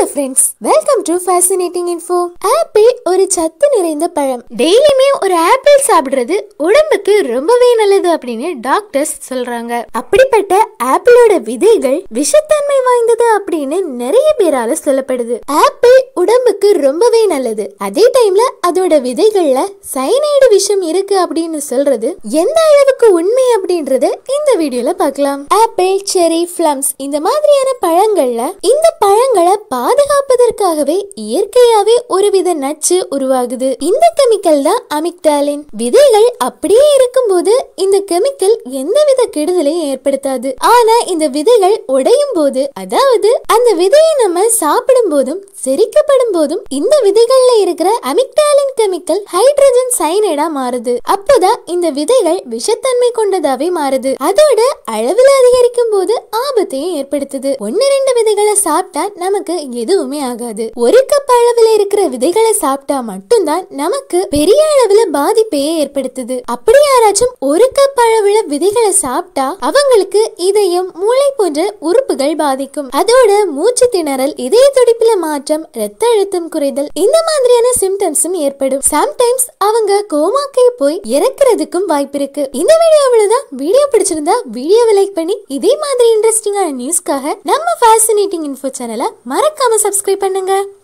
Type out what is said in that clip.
friends welcome to fascinating info apple ஒரு சத்து நிறைந்த பழம் டெய்லியுமே ஒரு ஆப்பிள் சாப்பிடுறது உடம்புக்கு ரொம்பவே நல்லது அப்படின்னு டாக்டர்ஸ் சொல்றாங்க அப்படிப்பட்ட ஆப்பிளோட விதைகள் விஷத்தன்மை வாய்ந்தது அப்படின்னு நிறைய பேரால சொல்லப்படுது ஆப்பிள் உடம்புக்கு ரொம்பவே நல்லது அதே டைம்ல அதோட விதைகள்ல சைனைடு விஷம் இருக்கு அப்படின்னு சொல்றது எந்த அளவுக்கு உண்மை அப்படின்றத இந்த வீடியோல பார்க்கலாம் ஆப்பிள் செரி பிளம்ஸ் இந்த மாதிரியான பழங்கள்ல இந்த பழங்களை பாதுகாப்பதற்காகவே இயற்கையாவே ஒருவித நச்சு உருவாகுது இந்த கெமிக்கல் தான் அமிக்டாலின் விதைகள் அப்படியே இருக்கும்போது இந்த கெமிக்கல் எந்தவித கெடுதலையும் ஏற்படுத்தாது ஆனா இந்த விதைகள் உடையும் போது அதாவது அந்த விதையை நம்ம சாப்பிடும் போதும் செரிக்கப்படும் போதும் இந்த விதைகள்ல இருக்கிற அமிக்டாலின் கெமிக்கல் ஹைட்ரஜன் சைனைடா மாறுது அப்போதான் இந்த விதைகள் விஷத்தன்மை கொண்டதாவே மாறுது அதோட அளவில் அதிகரிக்கும் போது ஆபத்தையும் ஏற்படுத்துது ஒன்னு ரெண்டு விதைகளை சாப்பிட்டா நமக்கு எதுவுமே ஆகாது ஒரு கப் அளவில் இருக்கிற விதைகளை சாப்பிட்டா மட்டும்தான் நமக்கு பெரிய அளவுல பாதிப்பையே ஏற்படுத்துது அப்படி யாராச்சும் ஒரு கப் அளவுல விதைகளை சாப்பிட்டா அவங்களுக்கு இதயம் மூளை போன்ற உறுப்புகள் பாதிக்கும் அதோட மூச்சு திணறல் இதய துடிப்புல மாற்றம் ரத்த அழுத்தம் குறைதல் இந்த மாதிரியான சிம்டம்ஸும் ஏற்படும் சம்டைம்ஸ் அவங்க கோமாக்கே போய் இறக்குறதுக்கும் வாய்ப்பு இருக்கு இந்த வீடியோ அவ்வளவுதான் வீடியோ பிடிச்சிருந்தா வீடியோவை லைக் பண்ணி இதே மாதிரி இன்ட்ரெஸ்டிங்கான நியூஸ்க்காக நம்ம ஃபேசினேட்டிங் இன்ஃபோ சேனலை மறக்காம சப்ஸ்கிரைப் பண்ணுங்க